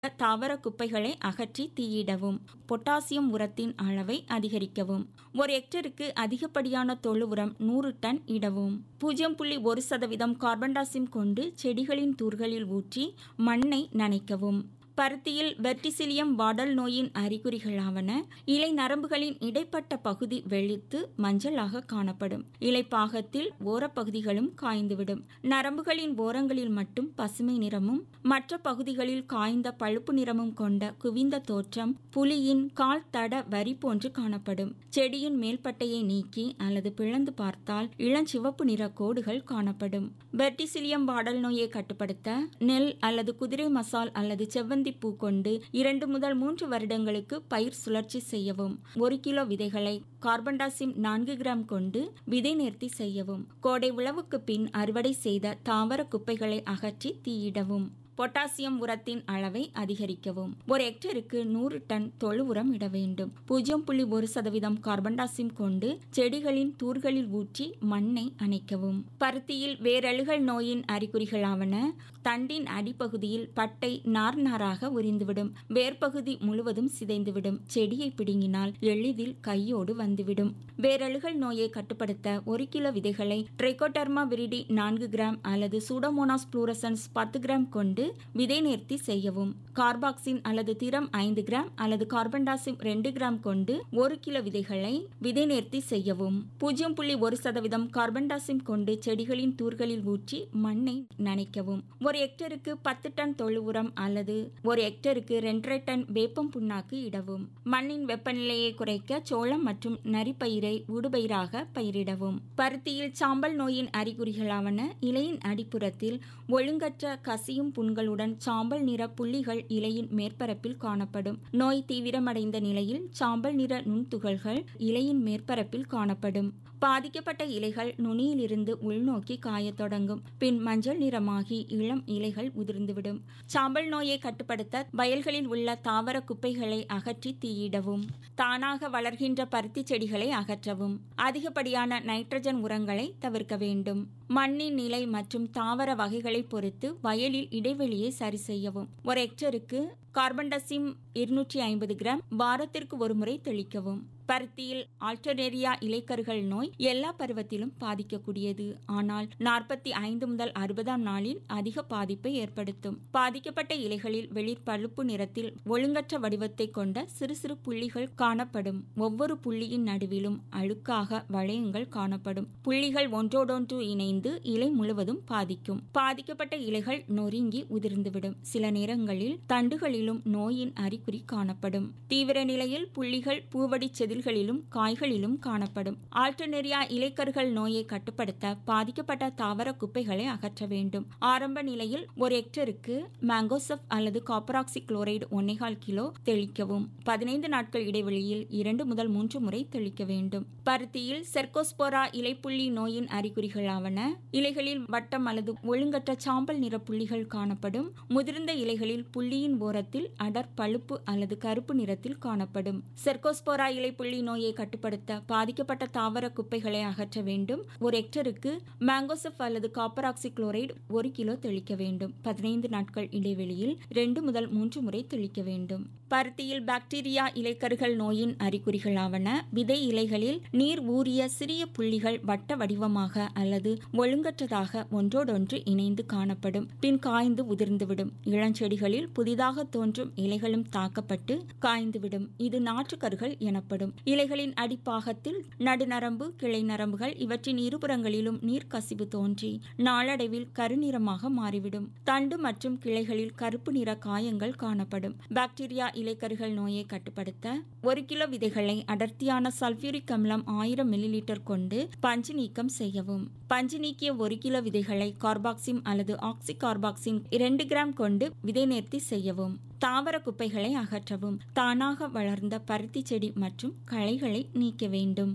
தாவர குப்பைகளை அகற்றி தீயிடவும் பொட்டாசியம் உரத்தின் அளவை அதிகரிக்கவும் ஒரு ஹெக்டருக்கு அதிகப்படியான தொழு உரம் நூறு டன் இடவும் பூஜ்ஜியம் புள்ளி ஒரு சதவீதம் கார்பன் டை ஆக்சைடு கொண்டு செடிகளின் தூர்களில் ஊற்றி மண்ணை நனைக்கவும் பருத்தியில் வெர்டிசிலியம் வாடல் நோயின் அறிகுறிகளாவன இலை நரம்புகளின் இடைப்பட்ட பகுதி வெளுத்து மஞ்சளாக காணப்படும் இலைப்பாகத்தில் ஓரப்பகுதிகளும் காய்ந்துவிடும் நரம்புகளின் ஓரங்களில் மட்டும் பசுமை நிறமும் மற்ற பகுதிகளில் காய்ந்த பழுப்பு நிறமும் கொண்ட குவிந்த தோற்றம் புலியின் கால் தட வரி போன்று காணப்படும் செடியின் மேல்பட்டையை நீக்கி அல்லது பிளந்து பார்த்தால் இளஞ்சிவப்பு நிற கோடுகள் காணப்படும் வெர்டிசிலியம் வாடல் நோயை கட்டுப்படுத்த நெல் அல்லது குதிரை மசால் அல்லது செவ்வந்தி பூ கொண்டு இரண்டு முதல் மூன்று வருடங்களுக்கு பயிர் சுழற்சி செய்யவும் ஒரு கிலோ விதைகளை கார்பன்டாசிம் நான்கு கிராம் கொண்டு விதை நேர்த்தி செய்யவும் கோடை உழவுக்கு பின் அறுவடை செய்த தாவர குப்பைகளை அகற்றி தீயிடவும் பொட்டாசியம் உரத்தின் அளவை அதிகரிக்கவும் ஒரு ஹெக்டருக்கு நூறு டன் தொழு உரம் இட வேண்டும் பூஜ்ஜியம் புள்ளி ஒரு சதவீதம் கார்பன்டாசிம் கொண்டு செடிகளின் தூர்களில் ஊற்றி மண்ணை அணைக்கவும் பருத்தியில் வேரழுகல் நோயின் அறிகுறிகளாவன தண்டின் அடிப்பகுதியில் பட்டை நார் நாராக உரிந்துவிடும் வேர்பகுதி முழுவதும் சிதைந்துவிடும் செடியை பிடுங்கினால் எளிதில் கையோடு வந்துவிடும் வேரழுகல் நோயை கட்டுப்படுத்த ஒரு கிலோ விதைகளை ட்ரைகோடர்மா விரிடி நான்கு கிராம் அல்லது சூடோமோனாஸ் புளூரசன்ஸ் பத்து கிராம் கொண்டு விதை நேர்த்தி செய்யவும் கார்பாக்சின் அல்லது திரம் ஐந்து கிராம் அல்லது கார்பன்டாசிம் ரெண்டு கிராம் கொண்டு ஒரு கிலோ விதைகளை விதை நேர்த்தி செய்யவும் பூஜ்ஜியம் புள்ளி ஒரு சதவீதம் கார்பன்டாசிம் கொண்டு செடிகளின் தூர்களில் ஊற்றி மண்ணை நனைக்கவும் ஒரு ஹெக்டருக்கு பத்து டன் தொழு உரம் அல்லது ஒரு ஹெக்டருக்கு ரெண்டரை டன் வேப்பம் புண்ணாக்கு இடவும் மண்ணின் வெப்பநிலையை குறைக்க சோளம் மற்றும் நரிப்பயிரை ஊடுபயிராக பயிரிடவும் பருத்தியில் சாம்பல் நோயின் அறிகுறிகளாவன இலையின் அடிப்புறத்தில் ஒழுங்கற்ற கசியும் புண்களுடன் சாம்பல் நிற புள்ளிகள் இலையின் மேற்பரப்பில் காணப்படும் நோய் தீவிரமடைந்த நிலையில் சாம்பல் நிற நுண்துகள்கள் இலையின் மேற்பரப்பில் காணப்படும் பாதிக்கப்பட்ட இலைகள் நுனியிலிருந்து உள்நோக்கி காயத் தொடங்கும் பின் மஞ்சள் நிறமாகி இளம் இலைகள் உதிர்ந்துவிடும் சாம்பல் நோயை கட்டுப்படுத்த வயல்களில் உள்ள தாவர குப்பைகளை அகற்றி தீயிடவும் தானாக வளர்கின்ற பருத்தி செடிகளை அகற்றவும் அதிகப்படியான நைட்ரஜன் உரங்களை தவிர்க்க வேண்டும் மண்ணின் நிலை மற்றும் தாவர வகைகளை பொறுத்து வயலில் இடைவெளியை சரி செய்யவும் ஒரு ஹெக்டருக்கு கார்பன்டசிம் இருநூற்றி ஐம்பது கிராம் வாரத்திற்கு ஒருமுறை தெளிக்கவும் பருத்தியில் ஆல்டர்னேரியா இலைக்கருகள் நோய் எல்லா பருவத்திலும் பாதிக்கக்கூடியது ஆனால் நாற்பத்தி ஐந்து முதல் அறுபதாம் நாளில் அதிக பாதிப்பை ஏற்படுத்தும் பாதிக்கப்பட்ட இலைகளில் வெளிர் பழுப்பு நிறத்தில் ஒழுங்கற்ற வடிவத்தை கொண்ட சிறு சிறு புள்ளிகள் காணப்படும் ஒவ்வொரு புள்ளியின் நடுவிலும் அழுக்காக வளையங்கள் காணப்படும் புள்ளிகள் ஒன்றோடொன்று இணைந்து இலை முழுவதும் பாதிக்கும் பாதிக்கப்பட்ட இலைகள் நொறுங்கி உதிர்ந்துவிடும் சில நேரங்களில் தண்டுகளிலும் நோயின் அறிகுறி காணப்படும் தீவிர நிலையில் புள்ளிகள் பூவடி செதில் செடிகளிலும் காய்களிலும் காணப்படும் ஆல்டர்னேரியா இலைக்கருகள் நோயை கட்டுப்படுத்த பாதிக்கப்பட்ட தாவர குப்பைகளை அகற்ற வேண்டும் ஆரம்ப நிலையில் ஒரு ஹெக்டருக்கு மேங்கோசப் அல்லது காப்பராக்சி குளோரைடு ஒன்னேகால் கிலோ தெளிக்கவும் பதினைந்து நாட்கள் இடைவெளியில் இரண்டு முதல் மூன்று முறை தெளிக்க வேண்டும் பருத்தியில் செர்கோஸ்போரா இலைப்புள்ளி நோயின் அறிகுறிகளாவன இலைகளில் வட்டம் அல்லது ஒழுங்கற்ற சாம்பல் நிற புள்ளிகள் காணப்படும் முதிர்ந்த இலைகளில் புள்ளியின் ஓரத்தில் அடர் பழுப்பு அல்லது கருப்பு நிறத்தில் காணப்படும் செர்கோஸ்போரா இலை புள்ளி நோயை கட்டுப்படுத்த பாதிக்கப்பட்ட தாவர குப்பைகளை அகற்ற வேண்டும் ஒரு ஹெக்டருக்கு மேங்கோசப் அல்லது காப்பராக்சி குளோரைடு ஒரு கிலோ தெளிக்க வேண்டும் பதினைந்து நாட்கள் இடைவெளியில் ரெண்டு முதல் மூன்று முறை தெளிக்க வேண்டும் பருத்தியில் பாக்டீரியா இலைக்கருகள் நோயின் அறிகுறிகளாவன விதை இலைகளில் நீர் ஊறிய சிறிய புள்ளிகள் வட்ட வடிவமாக அல்லது ஒழுங்கற்றதாக ஒன்றோடொன்று இணைந்து காணப்படும் பின் காய்ந்து உதிர்ந்துவிடும் இளஞ்செடிகளில் புதிதாக தோன்றும் இலைகளும் தாக்கப்பட்டு காய்ந்துவிடும் இது நாற்றுக்கருகள் எனப்படும் இலைகளின் அடிப்பாகத்தில் நடுநரம்பு கிளை நரம்புகள் இவற்றின் இருபுறங்களிலும் நீர்க்கசிவு தோன்றி நாளடைவில் கருநிறமாக மாறிவிடும் தண்டு மற்றும் கிளைகளில் கருப்பு நிற காயங்கள் காணப்படும் பாக்டீரியா இலைக்கருகள் நோயை கட்டுப்படுத்த ஒரு கிலோ விதைகளை அடர்த்தியான சல்பியூரிக் அமிலம் ஆயிரம் மில்லி லிட்டர் கொண்டு பஞ்சு நீக்கம் செய்யவும் பஞ்சு நீக்கிய ஒரு கிலோ விதைகளை கார்பாக்சிம் அல்லது ஆக்சி கார்பாக்சிம் இரண்டு கிராம் கொண்டு விதை நேர்த்தி செய்யவும் தாவர குப்பைகளை அகற்றவும் தானாக வளர்ந்த பருத்தி செடி மற்றும் களைகளை நீக்க வேண்டும்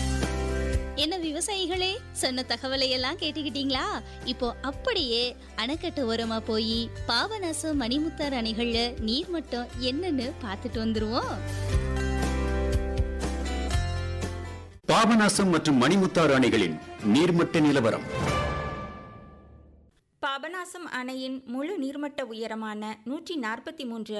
என்ன விவசாயிகளே சொன்ன தகவலை எல்லாம் கேட்டுக்கிட்டீங்களா இப்போ அப்படியே அணைக்கட்டு ஓரமா போய் பாபநாசம் மணிமுத்தார் அணைகள்ல நீர் மட்டம் என்னன்னு பார்த்துட்டு வந்துருவோம் பாபநாசம் மற்றும் மணிமுத்தாறு அணைகளின் நீர்மட்ட நிலவரம் பாபநாசம் அணையின் முழு நீர்மட்ட உயரமான நூற்றி நாற்பத்தி மூன்று